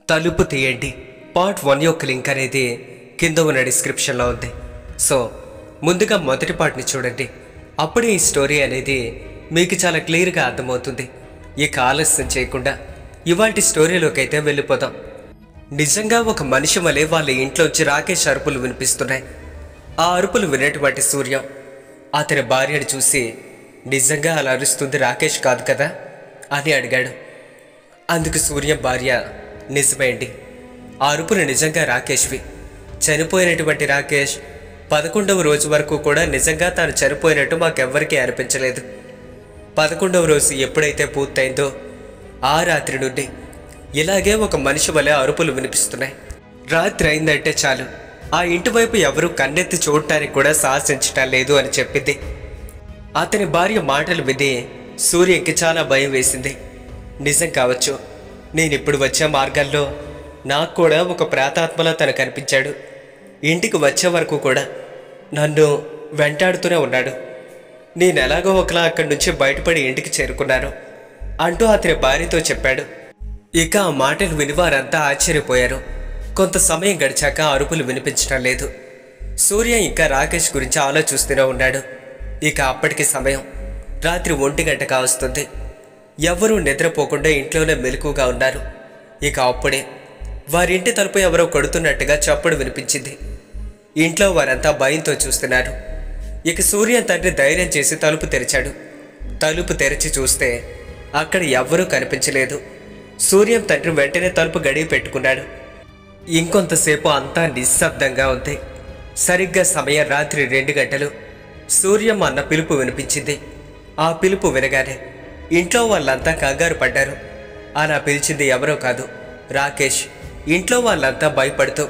తలుపు తీయండి part one యొక్క లింక్ అనేది కింద ఉన్న డిస్క్రిప్షన్లో ఉంది సో ముందుగా మొదటి పార్ట్ని చూడండి అప్పుడే ఈ స్టోరీ అనేది మీకు చాలా క్లియర్గా అర్థమవుతుంది ఇక ఆలస్యం చేయకుండా ఇవాటి స్టోరీలోకి అయితే వెళ్ళిపోదాం నిజంగా ఒక మనిషి వలె వాళ్ళ ఇంట్లోంచి రాకేష్ అరుపులు వినిపిస్తున్నాయి ఆ అరుపులు వినేటువంటి సూర్యం అతని భార్యను చూసి నిజంగా అలా అరుస్తుంది రాకేష్ కాదు కదా అని అడిగాడు అందుకు సూర్యం భార్య నిజమేండి ఆ అరుపులు నిజంగా రాకేష్వి చనిపోయినటువంటి రాకేష్ పదకొండవ రోజు వరకు కూడా నిజంగా తాను చనిపోయినట్టు మాకెవ్వరికీ అనిపించలేదు పదకొండవ రోజు ఎప్పుడైతే పూర్తయిందో ఆ రాత్రి నుండి ఇలాగే ఒక మనిషి వలె అరుపులు వినిపిస్తున్నాయి రాత్రి అయిందంటే చాలు ఆ ఇంటి వైపు ఎవరూ కన్నెత్తి చూడటానికి కూడా సాహసించటం లేదు అని చెప్పింది అతని భార్య మాటలు విని సూర్యకి చాలా భయం వేసింది నిజం కావచ్చు నేను ఇప్పుడు వచ్చే మార్గాల్లో నాకు కూడా ఒక ప్రేతాత్మలా తను కనిపించాడు ఇంటికి వచ్చే వరకు కూడా నన్ను వెంటాడుతూనే ఉన్నాడు నేను ఎలాగో ఒకలా అక్కడి నుంచి బయటపడి ఇంటికి చేరుకున్నాను అంటూ అతని భార్యతో చెప్పాడు ఇక ఆ మాటలు విని వారంతా ఆశ్చర్యపోయారు కొంత సమయం గడిచాక అరుపులు వినిపించడం లేదు సూర్య ఇంకా రాకేష్ గురించి ఆలోచిస్తూనే ఉన్నాడు ఇక అప్పటికి సమయం రాత్రి ఒంటి గంట కావస్తుంది ఎవ్వరూ నిద్రపోకుండా ఇంట్లోనే మెలకుగా ఉన్నారు ఇక అప్పుడే వారింటి తలుపు ఎవరో కొడుతున్నట్టుగా చప్పుడు వినిపించింది ఇంట్లో వారంతా భయంతో చూస్తున్నారు ఇక సూర్య తండ్రి ధైర్యం చేసి తలుపు తెరిచాడు తలుపు తెరిచి చూస్తే అక్కడ ఎవ్వరూ కనిపించలేదు సూర్యం తండ్రి వెంటనే తలుపు గడియ పెట్టుకున్నాడు ఇంకొంతసేపు అంతా నిశ్శబ్దంగా ఉంది సరిగ్గా సమయం రాత్రి రెండు గంటలు సూర్యం అన్న పిలుపు వినిపించింది ఆ పిలుపు వినగానే ఇంట్లో వాళ్ళంతా కంగారు పడ్డారు అలా పిలిచింది ఎవరో కాదు రాకేష్ ఇంట్లో వాళ్ళంతా భయపడుతూ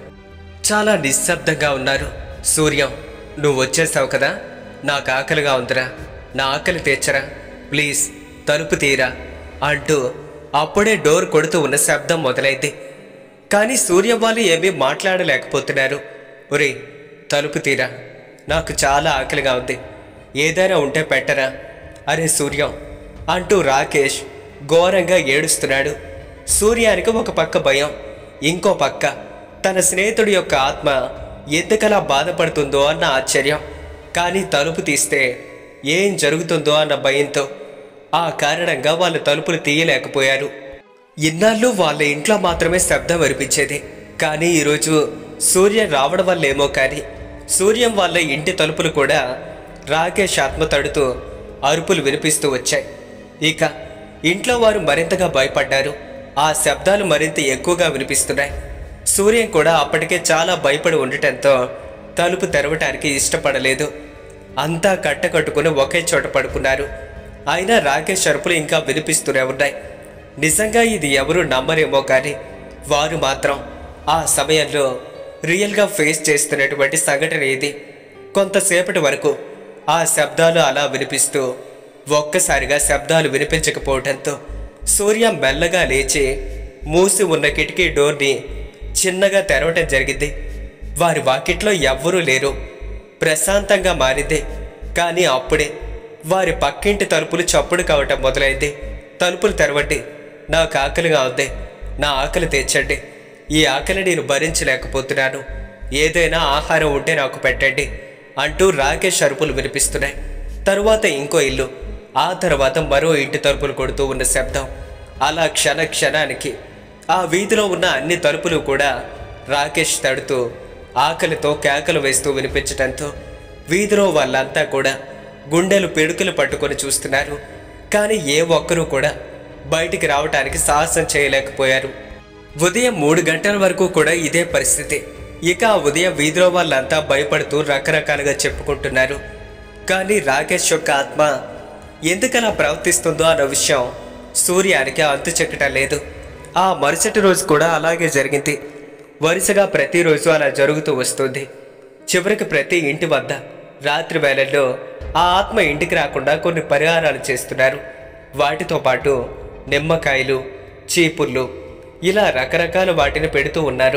చాలా నిశ్శబ్దంగా ఉన్నారు సూర్యం నువ్వు వచ్చేసావు కదా నాకు ఆకలిగా ఉందిరా నా ఆకలి తీర్చరా ప్లీజ్ తలుపు తీరా అంటూ అప్పుడే డోర్ కొడుతూ ఉన్న శబ్దం మొదలైంది కానీ సూర్యం వాళ్ళు ఏమీ మాట్లాడలేకపోతున్నారు ఒరే తలుపు తీరా నాకు చాలా ఆకలిగా ఉంది ఏదైనా ఉంటే పెట్టరా అరే సూర్యం అంటూ రాకేష్ ఘోరంగా ఏడుస్తున్నాడు సూర్యానికి ఒక పక్క భయం ఇంకో పక్క తన స్నేహితుడి యొక్క ఆత్మ ఎందుకలా బాధపడుతుందో అన్న ఆశ్చర్యం కానీ తలుపు తీస్తే ఏం జరుగుతుందో అన్న భయంతో ఆ కారణంగా వాళ్ళు తలుపులు తీయలేకపోయారు ఇన్నాళ్ళు వాళ్ళ ఇంట్లో మాత్రమే శబ్దం వినిపించేది కానీ ఈరోజు సూర్యం రావడం వల్ల ఏమో కానీ సూర్యం వాళ్ళ ఇంటి తలుపులు కూడా రాకేష్ ఆత్మ తడుతూ అరుపులు వినిపిస్తూ వచ్చాయి ఇక ఇంట్లో వారు మరింతగా భయపడ్డారు ఆ శబ్దాలు మరింత ఎక్కువగా వినిపిస్తున్నాయి సూర్యం కూడా అప్పటికే చాలా భయపడి ఉండటంతో తలుపు తెరవటానికి ఇష్టపడలేదు అంతా కట్టకట్టుకుని ఒకే చోట పడుకున్నారు అయినా రాకేష్ అరుపులు ఇంకా వినిపిస్తూనే ఉన్నాయి నిజంగా ఇది ఎవరు నమ్మరేమో కానీ వారు మాత్రం ఆ సమయంలో రియల్గా ఫేస్ చేస్తున్నటువంటి సంఘటన ఇది కొంతసేపటి వరకు ఆ శబ్దాలు అలా వినిపిస్తూ ఒక్కసారిగా శబ్దాలు వినిపించకపోవడంతో సూర్య మెల్లగా లేచి మూసి ఉన్న కిటికీ డోర్ని చిన్నగా తెరవటం జరిగింది వారి వాకిట్లో ఎవ్వరూ లేరు ప్రశాంతంగా మారింది కానీ అప్పుడే వారి పక్కింటి తలుపులు చప్పుడు కావటం మొదలైంది తలుపులు తెరవండి నాకు ఆకలిగా ఉంది నా ఆకలి తెచ్చండి ఈ ఆకలి నేను భరించలేకపోతున్నాను ఏదైనా ఆహారం ఉంటే నాకు పెట్టండి అంటూ రాకేష్ అరుపులు వినిపిస్తున్నాయి తరువాత ఇంకో ఇల్లు ఆ తర్వాత మరో ఇంటి తలుపులు కొడుతూ ఉన్న శబ్దం అలా క్షణ క్షణానికి ఆ వీధిలో ఉన్న అన్ని తలుపులు కూడా రాకేష్ తడుతూ ఆకలితో కేకలు వేస్తూ వినిపించటంతో వీధిలో వాళ్ళంతా కూడా గుండెలు పిడుకులు పట్టుకొని చూస్తున్నారు కానీ ఏ ఒక్కరూ కూడా బయటికి రావటానికి సాహసం చేయలేకపోయారు ఉదయం మూడు గంటల వరకు కూడా ఇదే పరిస్థితి ఇక ఆ ఉదయం వీధిలో వాళ్ళంతా భయపడుతూ రకరకాలుగా చెప్పుకుంటున్నారు కానీ రాకేష్ యొక్క ఆత్మ ఎందుకలా ప్రవర్తిస్తుందో అన్న విషయం సూర్యానికి అంతు చెక్కటం లేదు ఆ మరుసటి రోజు కూడా అలాగే జరిగింది వరుసగా ప్రతిరోజు అలా జరుగుతూ వస్తుంది చివరికి ప్రతి ఇంటి వద్ద రాత్రి వేళల్లో ఆ ఆత్మ ఇంటికి రాకుండా కొన్ని పరిహారాలు చేస్తున్నారు వాటితో పాటు నిమ్మకాయలు చీపుర్లు ఇలా రకరకాల వాటిని పెడుతూ ఉన్నారు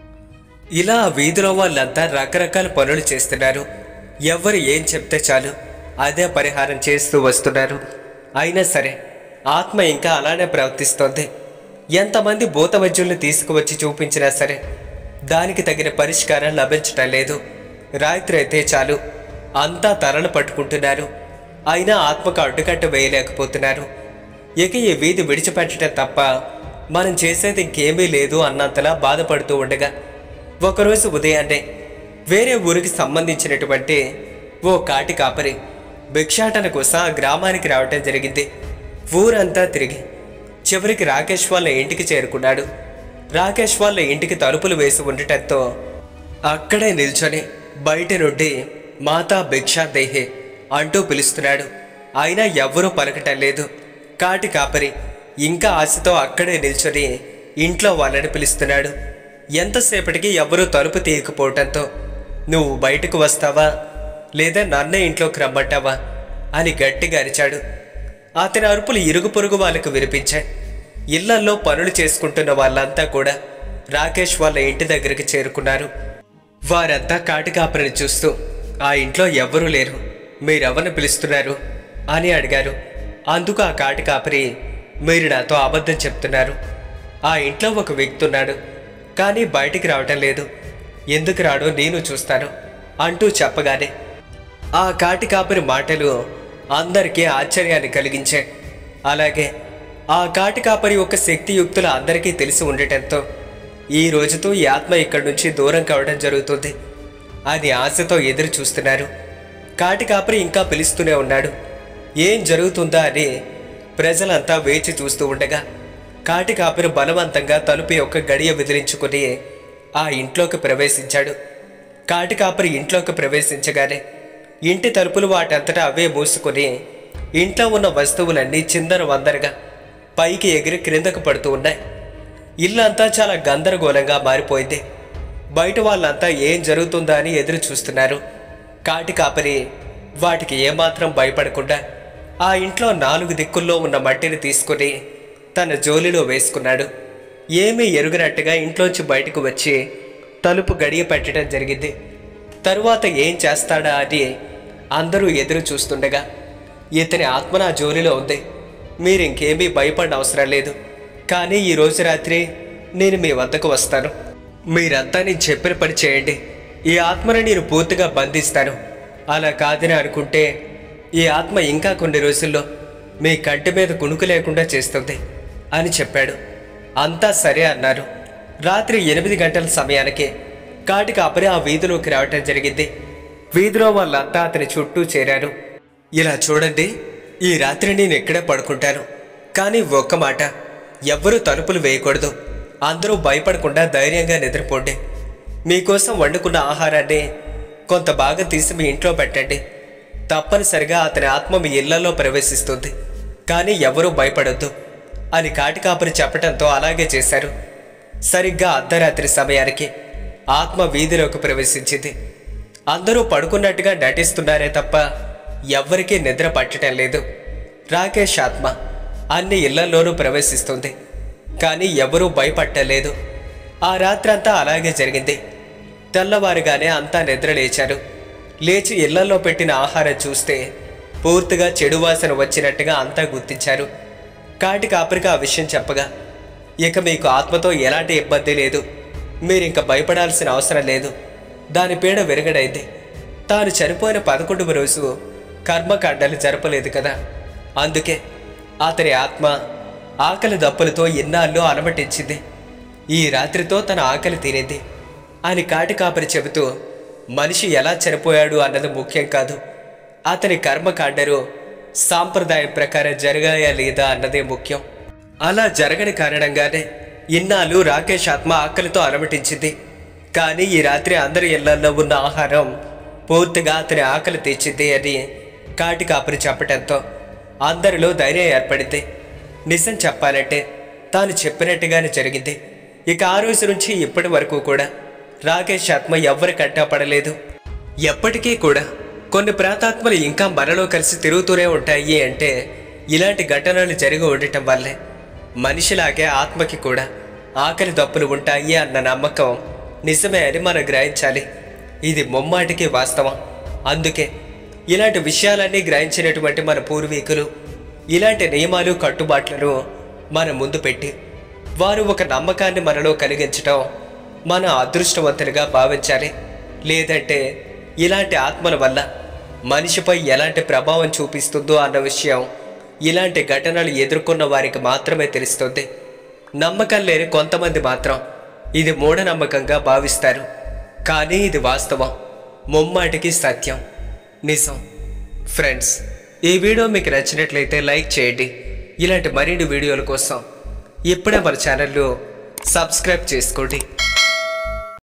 ఇలా ఆ వీధిలో వాళ్ళంతా రకరకాల పనులు చేస్తున్నారు ఎవరు ఏం చెప్తే చాలు అదే పరిహారం చేస్తూ వస్తున్నారు అయినా సరే ఆత్మ ఇంకా అలానే ప్రవర్తిస్తోంది ఎంతమంది భూత వైద్యుల్ని తీసుకువచ్చి చూపించినా సరే దానికి తగిన పరిష్కారం లభించటం లేదు రాత్రి అయితే చాలు అంతా తలలు పట్టుకుంటున్నారు అయినా ఆత్మకు అడ్డుకట్ట వేయలేకపోతున్నారు ఇక ఈ వీధి విడిచిపెట్టడం తప్ప మనం చేసేది ఇంకేమీ లేదు అన్నంతలా బాధపడుతూ ఉండగా ఒకరోజు ఉదయాన్నే వేరే ఊరికి సంబంధించినటువంటి ఓ కాటి కాపరి భిక్షాటన కోసం ఆ గ్రామానికి రావటం జరిగింది ఊరంతా తిరిగి చివరికి రాకేష్ వాళ్ళ ఇంటికి చేరుకున్నాడు రాకేష్ వాళ్ళ ఇంటికి తలుపులు వేసి ఉండటంతో అక్కడే నిల్చొని బయట నుండి మాతా భిక్షా దేహే అంటూ పిలుస్తున్నాడు అయినా ఎవ్వరూ పలకటం లేదు కాటి కాపరి ఇంకా ఆశతో అక్కడే నిల్చొని ఇంట్లో వాళ్ళని పిలుస్తున్నాడు ఎంతసేపటికి ఎవ్వరూ తలుపు తీయకపోవటంతో నువ్వు బయటకు వస్తావా లేదా నన్నే ఇంట్లోకి రమ్మంటావా అని గట్టిగా అరిచాడు అతని అరుపులు ఇరుగు పొరుగు వాళ్ళకు వినిపించాయి ఇళ్లల్లో పనులు చేసుకుంటున్న వాళ్ళంతా కూడా రాకేష్ వాళ్ళ ఇంటి దగ్గరికి చేరుకున్నారు వారంతా కాటికాపరిని చూస్తూ ఆ ఇంట్లో ఎవ్వరూ లేరు మీరెవరిని పిలుస్తున్నారు అని అడిగారు అందుకు ఆ కాటికాపరి మీరు నాతో అబద్ధం చెప్తున్నారు ఆ ఇంట్లో ఒక వ్యక్తి ఉన్నాడు కానీ బయటికి రావటం లేదు ఎందుకు రాడో నేను చూస్తాను అంటూ చెప్పగానే ఆ కాటి కాపరి మాటలు అందరికీ ఆశ్చర్యాన్ని కలిగించాయి అలాగే ఆ కాటి కాపరి యొక్క శక్తియుక్తులు అందరికీ తెలిసి ఉండటంతో ఈ రోజుతో ఈ ఆత్మ ఇక్కడి నుంచి దూరం కావడం జరుగుతుంది అని ఆశతో ఎదురు చూస్తున్నారు కాటి కాపరి ఇంకా పిలుస్తూనే ఉన్నాడు ఏం జరుగుతుందా అని ప్రజలంతా వేచి చూస్తూ ఉండగా కాటి కాపరి బలవంతంగా తలుపు యొక్క గడియ విదిలించుకుని ఆ ఇంట్లోకి ప్రవేశించాడు కాటి కాపరి ఇంట్లోకి ప్రవేశించగానే ఇంటి తలుపులు వాటంతటా అవే మూసుకొని ఇంట్లో ఉన్న వస్తువులన్నీ చిందర వందరగా పైకి ఎగిరి క్రిందకు పడుతూ ఉన్నాయి ఇల్లంతా చాలా గందరగోళంగా మారిపోయింది బయట వాళ్ళంతా ఏం జరుగుతుందా అని ఎదురు చూస్తున్నారు కాటి కాపరి వాటికి ఏమాత్రం భయపడకుండా ఆ ఇంట్లో నాలుగు దిక్కుల్లో ఉన్న మట్టిని తీసుకుని తన జోలిలో వేసుకున్నాడు ఏమీ ఎరుగనట్టుగా ఇంట్లోంచి బయటకు వచ్చి తలుపు గడియ పెట్టడం జరిగింది తరువాత ఏం చేస్తాడా అని అందరూ ఎదురు చూస్తుండగా ఇతని ఆత్మ నా జోలిలో ఉంది మీరు ఇంకేమీ భయపడిన అవసరం లేదు కానీ ఈ రోజు రాత్రి నేను మీ వద్దకు వస్తాను మీరంతా నేను చెప్పిన పని చేయండి ఈ ఆత్మను నేను పూర్తిగా బంధిస్తాను అలా కాదని అనుకుంటే ఈ ఆత్మ ఇంకా కొన్ని రోజుల్లో మీ కంటి మీద కునుకు లేకుండా చేస్తుంది అని చెప్పాడు అంతా సరే అన్నారు రాత్రి ఎనిమిది గంటల సమయానికి కాటి కాపరి ఆ వీధిలోకి రావటం జరిగింది వీధిలో వాళ్ళంతా అతని చుట్టూ చేరారు ఇలా చూడండి ఈ రాత్రి నేను ఇక్కడే పడుకుంటాను కానీ ఒక్క మాట ఎవ్వరూ తలుపులు వేయకూడదు అందరూ భయపడకుండా ధైర్యంగా నిద్రపోండి మీకోసం వండుకున్న ఆహారాన్ని కొంత భాగం తీసి మీ ఇంట్లో పెట్టండి తప్పనిసరిగా అతని ఆత్మ మీ ఇళ్లలో ప్రవేశిస్తుంది కానీ ఎవరూ భయపడొద్దు అని కాటికాపరి చెప్పటంతో అలాగే చేశారు సరిగ్గా అర్ధరాత్రి సమయానికి ఆత్మ వీధిలోకి ప్రవేశించింది అందరూ పడుకున్నట్టుగా నటిస్తున్నారే తప్ప ఎవ్వరికీ నిద్ర పట్టడం లేదు రాకేష్ ఆత్మ అన్ని ఇళ్లలోనూ ప్రవేశిస్తుంది కానీ ఎవరూ భయపట్టలేదు ఆ రాత్రంతా అలాగే జరిగింది తెల్లవారుగానే అంతా నిద్ర లేచారు లేచి ఇళ్లలో పెట్టిన ఆహారం చూస్తే పూర్తిగా చెడు వాసన వచ్చినట్టుగా అంతా గుర్తించారు కాటి కాపరికి ఆ విషయం చెప్పగా ఇక మీకు ఆత్మతో ఎలాంటి ఇబ్బంది లేదు మీరింక భయపడాల్సిన అవసరం లేదు దాని పీడ విరగడైంది తాను చనిపోయిన పదకొండవ రోజు కర్మకాండాలు జరపలేదు కదా అందుకే అతని ఆత్మ ఆకలి దప్పులతో ఇన్నాళ్ళు అలమటించింది ఈ రాత్రితో తన ఆకలి తీరింది అని కాటి కాపరి చెబుతూ మనిషి ఎలా చనిపోయాడు అన్నది ముఖ్యం కాదు అతని కర్మకాండలు సాంప్రదాయం ప్రకారం జరగాయా లేదా అన్నదే ముఖ్యం అలా జరగని కారణంగానే ఇన్నాళ్ళు రాకేష్ ఆత్మ ఆకలితో అలమటించింది కానీ ఈ రాత్రి అందరి ఇళ్లలో ఉన్న ఆహారం పూర్తిగా అతని ఆకలి తెచ్చింది అని కాటి కాపరి చెప్పటంతో అందరిలో ధైర్యం ఏర్పడింది నిజం చెప్పాలంటే తాను చెప్పినట్టుగానే జరిగింది ఇక ఆ రోజు నుంచి ఇప్పటి వరకు కూడా రాకేష్ ఆత్మ ఎవ్వరి కంటా పడలేదు ఎప్పటికీ కూడా కొన్ని ప్రాతాత్మలు ఇంకా మనలో కలిసి తిరుగుతూనే ఉంటాయి అంటే ఇలాంటి ఘటనలు జరిగి ఉండటం వల్లే మనిషిలాగే ఆత్మకి కూడా ఆకలి దప్పులు ఉంటాయి అన్న నమ్మకం నిజమే అని మనం గ్రహించాలి ఇది ముమ్మాటికి వాస్తవం అందుకే ఇలాంటి విషయాలన్నీ గ్రహించినటువంటి మన పూర్వీకులు ఇలాంటి నియమాలు కట్టుబాట్లను మన ముందు పెట్టి వారు ఒక నమ్మకాన్ని మనలో కలిగించడం మన అదృష్టవంతులుగా భావించాలి లేదంటే ఇలాంటి ఆత్మల వల్ల మనిషిపై ఎలాంటి ప్రభావం చూపిస్తుందో అన్న విషయం ఇలాంటి ఘటనలు ఎదుర్కొన్న వారికి మాత్రమే తెలుస్తుంది నమ్మకం లేని కొంతమంది మాత్రం ఇది మూఢనమ్మకంగా భావిస్తారు కానీ ఇది వాస్తవం ముమ్మాటికి సత్యం నిజం ఫ్రెండ్స్ ఈ వీడియో మీకు నచ్చినట్లయితే లైక్ చేయండి ఇలాంటి మరిన్ని వీడియోల కోసం ఇప్పుడే మన ఛానల్లో సబ్స్క్రైబ్ చేసుకోండి